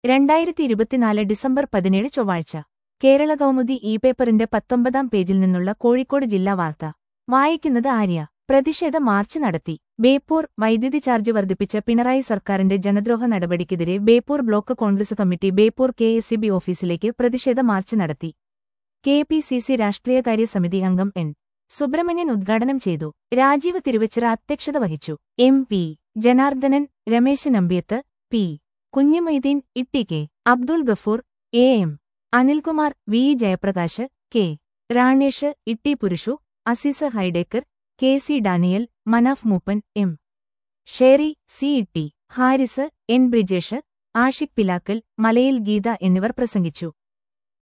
രണ്ടായിരത്തി ഇരുപത്തിനാല് ഡിസംബർ പതിനേഴ് ചൊവ്വാഴ്ച കേരള കൗമുദി ഇ പേപ്പറിന്റെ പത്തൊമ്പതാം പേജിൽ നിന്നുള്ള കോഴിക്കോട് ജില്ലാ വാർത്ത വായിക്കുന്നത് ആര്യ പ്രതിഷേധ മാർച്ച് നടത്തി ബേപ്പൂർ വൈദ്യുതി ചാർജ് വർദ്ധിപ്പിച്ച പിണറായി സർക്കാരിന്റെ ജനദ്രോഹ നടപടിക്കെതിരെ Beypore block Congress committee Beypore K S B ഓഫീസിലേക്ക് പ്രതിഷേധ മാർച്ച് നടത്തി കെ പി സി സി രാഷ്ട്രീയകാര്യ സമിതി അംഗം എൻ സുബ്രഹ്മണ്യൻ ഉദ്ഘാടനം ചെയ്തു രാജീവ് തിരുവച്ചിറ അധ്യക്ഷത വഹിച്ചു M P Janardhanan Ramesh Nambiath P Kunhimoideen Itty K Abdul Gafoor A M Anilkumar V Jayaprakash K Ranesh Itty Purushu Azeez Haidekkar K C Daniel Manaf Mooppan M Sheri C Itty Haris N Brijesh Ashiq Pilakkal Malayil Geetha എന്നിവർ പ്രസംഗിച്ചു